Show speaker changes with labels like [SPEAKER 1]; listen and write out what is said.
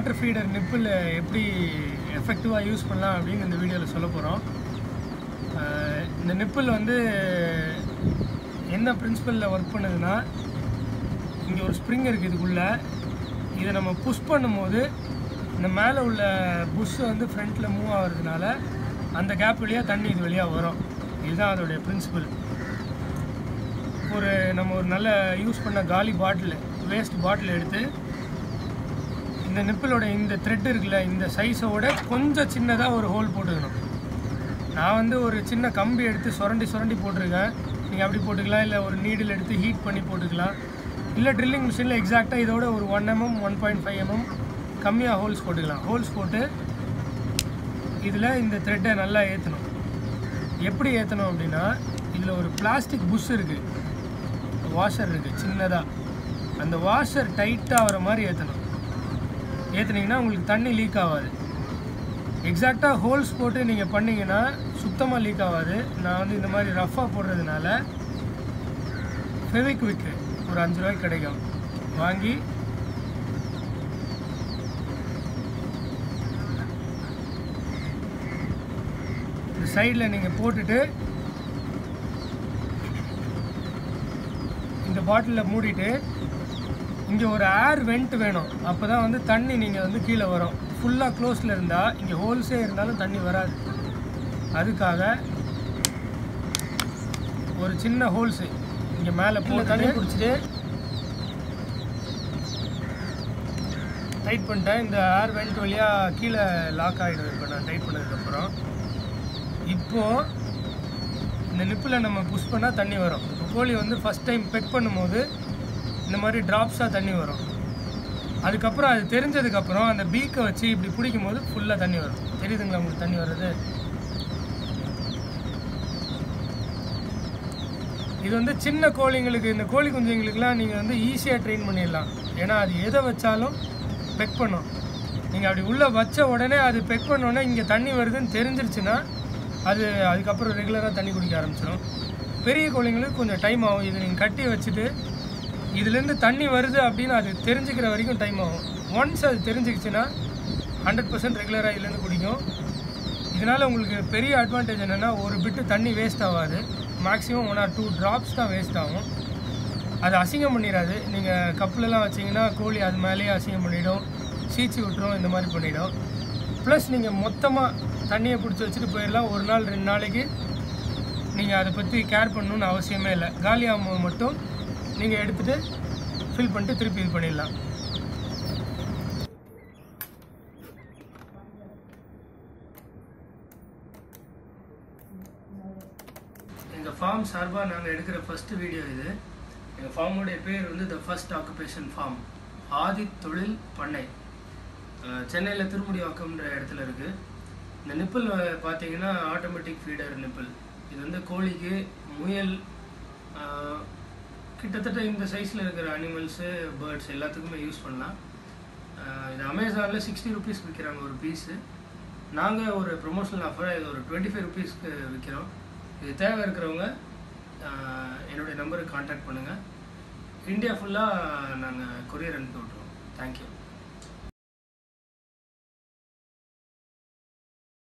[SPEAKER 1] water feeder நிப்பில் எப்படி எஃபெக்டிவாக use பண்ணலாம் அப்படின்னு இந்த வீடியோவில் சொல்ல போகிறோம் இந்த நிப்பிள் வந்து என்ன பிரின்சிபலில் ஒர்க் பண்ணுதுன்னா இங்கே ஒரு ஸ்ப்ரிங் இருக்குது இதுக்குள்ளே இதை நம்ம புஷ் பண்ணும்போது இந்த மேலே உள்ள புஷ் வந்து ஃப்ரண்ட்டில் மூவ் ஆகிறதுனால அந்த கேப் வழியாக தண்ணி இது வழியாக வரும் இதுதான் அதோடைய பிரின்சிபல் ஒரு நம்ம ஒரு நல்ல யூஸ் பண்ண காலி பாட்டில் வேஸ்ட் பாட்டில் எடுத்து இந்த நிப்பிளோட இந்த த்ரெட் இருக்குல்ல இந்த சைஸோட கொஞ்சம் சின்னதாக ஒரு ஹோல் போட்டுக்கணும் நான் வந்து ஒரு சின்ன கம்பி எடுத்து சுரண்டி சுரண்டி போட்டிருக்கேன் நீங்கள் அப்படி போட்டுக்கலாம் இல்லை ஒரு நீடில் எடுத்து ஹீட் பண்ணி போட்டுக்கலாம் இல்லை ட்ரில்லிங் மிஷினில் எக்ஸாக்டாக இதோட ஒரு one mm one point five mm கம்மியாக ஹோல்ஸ் போட்டுக்கலாம் ஹோல்ஸ் போட்டு இதில் இந்த த்ரெட்டை நல்லா ஏற்றணும் எப்படி ஏற்றணும் அப்படின்னா இதில் ஒரு பிளாஸ்டிக் புஷ் இருக்குது வாஷர் இருக்குது சின்னதாக அந்த வாஷர் டைட்டாக வர மாதிரி ஏற்றணும் ஏற்றுனீங்கன்னா உங்களுக்கு தண்ணி லீக் ஆகாது எக்ஸாக்டாக ஹோல்ஸ் போட்டு நீங்கள் பண்ணீங்கன்னா சுத்தமாக லீக் ஆகாது நான் வந்து இந்த மாதிரி ரஃப்பாக போடுறதுனால ஃபெவிக்விக்கு ஒரு அஞ்சு ரூபாய்க்கு கிடைக்கும் வாங்கி இந்த சைடில் நீங்கள் போட்டுட்டு இந்த பாட்டிலில் மூடிட்டு இங்கே ஒரு ஏர் வெண்ட் வேணும் அப்போ தான் வந்து தண்ணி நீங்கள் வந்து கீழே வரும் ஃபுல்லாக க்ளோஸில் இருந்தால் இங்கே ஹோல்ஸே இருந்தாலும் தண்ணி வராது அதுக்காக ஒரு சின்ன ஹோல்ஸு இங்கே மேலே போட்டு தண்ணி குடிச்சிட்டு டைட் பண்ணிட்டேன் இந்த ஏர் வெண்ட் வழியாக கீழே லாக் ஆகிடும் இப்போ நான் டைட் பண்ணதுக்கப்புறம் இப்போது இந்த நிப்பில் நம்ம புஷ் பண்ணால் தண்ணி வரும் இப்போ கோழி வந்து ஃபஸ்ட் டைம் பெக் பண்ணும்போது இந்த மாதிரி ட்ராப்ஸாக தண்ணி வரும் அதுக்கப்புறம் அது தெரிஞ்சதுக்கப்புறம் அந்த பீக்கை வச்சு இப்படி பிடிக்கும் போது ஃபுல்லாக தண்ணி வரும் தெரியுதுங்களா உங்களுக்கு தண்ணி வர்றது இது வந்து சின்ன கோழிங்களுக்கு இந்த கோழி குஞ்சுங்களுக்குலாம் நீங்கள் வந்து ஈஸியாக ட்ரெயின் பண்ணிடலாம் ஏன்னா அது எதை வச்சாலும் பெக் பண்ணும் நீங்கள் அப்படி உள்ளே வச்ச உடனே அது பெக் பண்ணோடனே இங்கே தண்ணி வருதுன்னு தெரிஞ்சிருச்சுன்னா அது அதுக்கப்புறம் ரெகுலராக தண்ணி குடிக்க ஆரம்பிச்சிடும் பெரிய கோழிங்களுக்கு கொஞ்சம் டைம் ஆகும் இதை நீங்கள் கட்டி வச்சுட்டு இதுலேருந்து தண்ணி வருது அப்படின்னு அது தெரிஞ்சுக்கிற வரைக்கும் டைம் ஆகும் ஒன்ஸ் அது தெரிஞ்சுக்கிச்சுன்னா ஹண்ட்ரட் பர்சன்ட் ரெகுலராக இதுலேருந்து குடிக்கும் இதனால் உங்களுக்கு பெரிய அட்வான்டேஜ் என்னென்னா ஒரு பிட்டு தண்ணி வேஸ்ட் ஆகாது maximum one or two drops தான் வேஸ்ட் ஆகும் அது அசிங்கம் பண்ணிடாது நீங்கள் கப்புலலாம் வச்சிங்கன்னா கோழி அது மேலேயே அசிங்கம் பண்ணிடும் சீச்சி விட்டுரும் இந்த மாதிரி பண்ணிடும் ப்ளஸ் நீங்கள் மொத்தமாக தண்ணியை பிடிச்சி வச்சுட்டு போயிடலாம் ஒரு நாள் ரெண்டு நாளைக்கு நீங்கள் அதை பற்றி கேர் பண்ணணுன்னு அவசியமே இல்லை காலியாகும் மட்டும் நீங்கள் எடுத்துகிட்டு ஃபில் பண்ணிட்டு திருப்பி இது பண்ணிடலாம் எங்கள் ஃபார்ம் சார்பாக நாங்கள் எடுக்கிற ஃபர்ஸ்ட் வீடியோ இது எங்கள் ஃபார்முடைய பேர் வந்து the first occupation farm Aadhi Thozhil Pannai சென்னையில் திருமுடிவாக்கம்ன்ற இடத்துல இருக்குது இந்த நிப்பிள் பார்த்தீங்கன்னா ஆட்டோமேட்டிக் ஃபீடர் நிப்பிள் இது வந்து கோழிக்கு முயல் ஆஹ், கிட்டத்தட்ட இந்த சைஸில் இருக்கிற அனிமல்ஸு பேர்ட்ஸ் எல்லாத்துக்குமே யூஸ் பண்ணலாம் ஆஹ், இது அமேசானில் சிக்ஸ்டி ருபீஸ் விற்கிறாங்க ஒரு பீஸு நாங்கள் ஒரு ப்ரொமோஷனல் ஆஃபராக இது ஒரு டுவெண்ட்டி ஃபைவ் ருபீஸ்க்கு விற்கிறோம் இது தேவை இருக்கிறவங்க ஆஹ், என்னுடைய நம்பருக்கு காண்டாக்ட் பண்ணுங்கள் இந்தியா ஃபுல்லாக நாங்கள் கொரியர் அனுப்பி விட்ருவோம் தேங்க்யூ